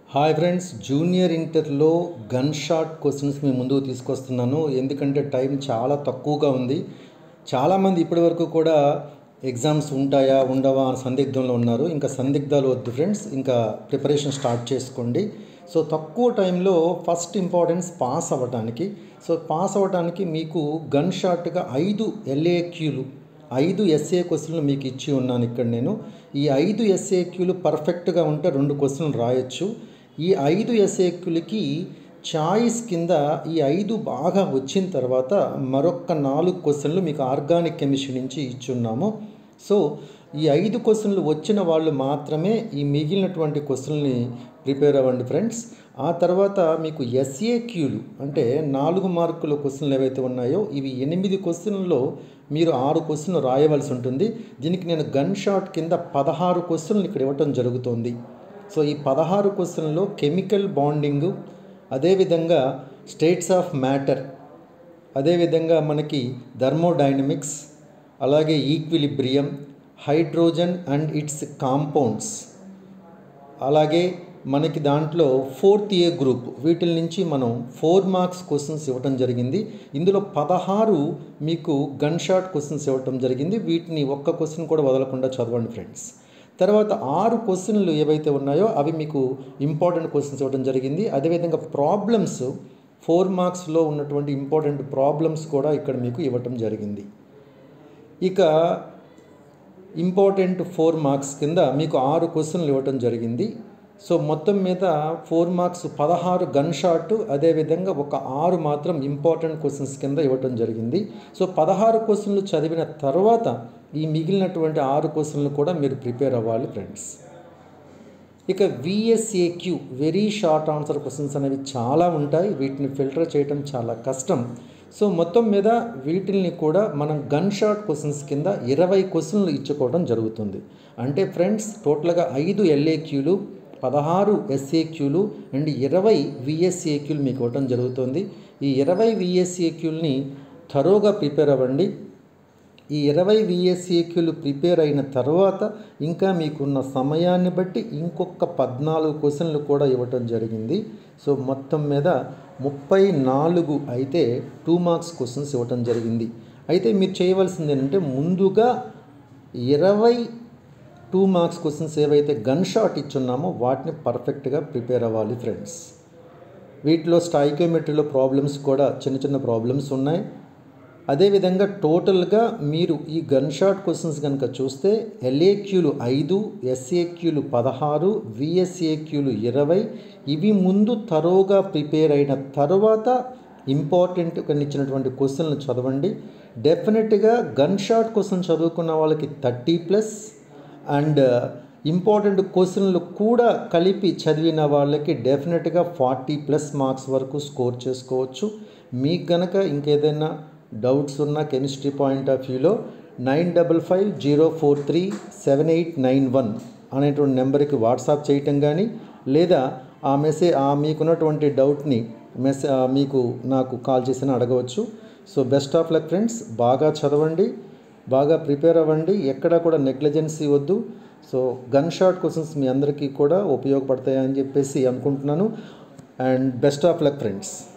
hi friends junior ఇంటర్లో gunshot questions మీ ముందుకు తీసుకొస్తున్నాను ఎందుకంటే టైం చాలా తక్కువగా ఉంది చాలామంది ఇప్పటివరకు కూడా ఎగ్జామ్స్ ఉంటాయా ఉండవా అని సందిగ్ధంలో ఉన్నారు ఇంకా సందిగ్ధాలు వద్దు ఫ్రెండ్స్ ఇంకా ప్రిపరేషన్ స్టార్ట్ చేసుకోండి సో తక్కువ టైంలో ఫస్ట్ ఇంపార్టెన్స్ పాస్ అవ్వడానికి సో పాస్ అవ్వడానికి మీకు గన్ షాట్గా ఐదు ఎల్ఏక్యూలు ఐదు ఎస్ఏ క్వశ్చన్లు మీకు ఇచ్చి ఉన్నాను ఇక్కడ నేను ఈ ఐదు ఎస్ఏక్యూలు పర్ఫెక్ట్గా ఉంటే రెండు క్వశ్చన్లు రాయొచ్చు ఈ ఐదు ఎస్ఏక్యూలకి చాయిస్ కింద ఈ ఐదు బాగా వచ్చిన తర్వాత మరొక నాలుగు క్వశ్చన్లు మీకు ఆర్గానిక్ కెమిస్ట్రీ నుంచి ఇచ్చున్నాము సో ఈ ఐదు క్వశ్చన్లు వచ్చిన వాళ్ళు మాత్రమే ఈ మిగిలినటువంటి క్వశ్చన్ని ప్రిపేర్ అవ్వండి ఫ్రెండ్స్ ఆ తర్వాత మీకు ఎస్ఏక్యూలు అంటే నాలుగు మార్కుల క్వశ్చన్లు ఏవైతే ఉన్నాయో ఇవి ఎనిమిది క్వశ్చన్లలో మీరు ఆరు క్వశ్చన్లు రాయవలసి ఉంటుంది దీనికి నేను గన్ షాట్ కింద పదహారు క్వశ్చన్లు ఇక్కడ ఇవ్వటం జరుగుతుంది సో ఈ పదహారు క్వశ్చన్లో కెమికల్ బాండింగు అదేవిధంగా స్టేట్స్ ఆఫ్ మ్యాటర్ అదేవిధంగా మనకి థర్మోడైనమిక్స్ అలాగే equilibrium hydrogen and its compounds అలాగే మనకి దాంట్లో ఫోర్త్ ఏ గ్రూప్ వీటి నుంచి మనం ఫోర్ మార్క్స్ క్వశ్చన్స్ ఇవ్వటం జరిగింది ఇందులో పదహారు మీకు గన్ షాట్ క్వశ్చన్స్ ఇవ్వటం జరిగింది వీటిని ఒక్క క్వశ్చన్ కూడా వదలకుండా చదవండి ఫ్రెండ్స్ తర్వాత ఆరు క్వశ్చన్లు ఏవైతే ఉన్నాయో అవి మీకు ఇంపార్టెంట్ క్వశ్చన్స్ ఇవ్వడం జరిగింది అదేవిధంగా ప్రాబ్లమ్స్ ఫోర్ మార్క్స్లో ఉన్నటువంటి ఇంపార్టెంట్ ప్రాబ్లమ్స్ కూడా ఇక్కడ మీకు ఇవ్వటం జరిగింది ఇక ఇంపార్టెంట్ ఫోర్ మార్క్స్ కింద మీకు ఆరు క్వశ్చన్లు ఇవ్వటం జరిగింది సో మొత్తం మీద ఫోర్ మార్క్స్ పదహారు గన్ షాట్ అదేవిధంగా ఒక ఆరు మాత్రం ఇంపార్టెంట్ క్వశ్చన్స్ కింద ఇవ్వటం జరిగింది సో పదహారు క్వశ్చన్లు చదివిన తర్వాత ఈ మిగిలినటువంటి ఆరు క్వశ్చన్లు కూడా మీరు ప్రిపేర్ అవ్వాలి ఫ్రెండ్స్ ఇక VSAQ very short answer questions అనేవి చాలా ఉంటాయి వీటిని ఫిల్టర్ చేయడం చాలా కష్టం సో మొత్తం మీద వీటిల్ని కూడా మనం గన్ షాట్ క్వశ్చన్స్ కింద ఇరవై క్వశ్చన్లు ఇచ్చుకోవడం జరుగుతుంది అంటే ఫ్రెండ్స్ టోటల్గా ఐదు ఎల్ఏక్యూలు పదహారు ఎస్ఏక్యూలు అండ్ ఇరవై విఎస్ఏక్యూలు మీకు ఇవ్వటం జరుగుతుంది ఈ ఇరవై విఎస్ఏక్యూల్ని థరోగా ప్రిపేర్ అవ్వండి ఈ ఇరవై విఎస్ఏక్యూలు ప్రిపేర్ అయిన తర్వాత ఇంకా మీకున్న సమయాన్ని బట్టి ఇంకొక పద్నాలుగు క్వశ్చన్లు కూడా ఇవ్వటం జరిగింది సో మొత్తం మీద ముప్పై నాలుగు అయితే టూ మార్క్స్ క్వశ్చన్స్ ఇవ్వటం జరిగింది అయితే మీరు చేయవలసింది ఏంటంటే ముందుగా ఇరవై టూ మార్క్స్ క్వశ్చన్స్ ఏవైతే గన్ షాట్ ఇచ్చున్నామో వాటిని పర్ఫెక్ట్గా ప్రిపేర్ అవ్వాలి ఫ్రెండ్స్ వీటిలో స్టాయికోమెట్రీలో ప్రాబ్లమ్స్ కూడా చిన్న చిన్న ప్రాబ్లమ్స్ ఉన్నాయి అదేవిధంగా టోటల్గా మీరు ఈ గన్ షాట్ క్వశ్చన్స్ కనుక చూస్తే ఎల్ఏక్యూలు ఐదు ఎస్ఏక్యూలు పదహారు విఎస్ఏక్యూలు ఇరవై ఇవి ముందు తరోగా ప్రిపేర్ అయిన తర్వాత ఇంపార్టెంట్ కొన్ని ఇచ్చినటువంటి క్వశ్చన్లు చదవండి డెఫినెట్గా గన్ షాట్ క్వశ్చన్ చదువుకున్న వాళ్ళకి థర్టీ ప్లస్ అండ్ ఇంపార్టెంట్ క్వశ్చన్లు కూడా కలిపి చదివిన వాళ్ళకి డెఫినెట్గా ఫార్టీ ప్లస్ మార్క్స్ వరకు స్కోర్ చేసుకోవచ్చు మీకు గనక ఇంకేదైనా డౌట్స్ ఉన్న కెమిస్ట్రీ పాయింట్ ఆఫ్ వ్యూలో nine double five zero four three seven eight nine one అనేటువంటి నెంబర్కి వాట్సాప్ చేయటం కానీ లేదా ఆ మెసేజ్ ఆ మీకున్నటువంటి డౌట్ని మెసే మీకు నాకు కాల్ చేసిన అడగవచ్చు so best of luck friends బాగా చదవండి బాగా ప్రిపేర్ అవ్వండి ఎక్కడ కూడా నెగ్లిజెన్సీ వద్దు సో గన్ షాట్ క్వశ్చన్స్ మీ అందరికీ కూడా ఉపయోగపడతాయని చెప్పేసి అనుకుంటున్నాను and best of luck friends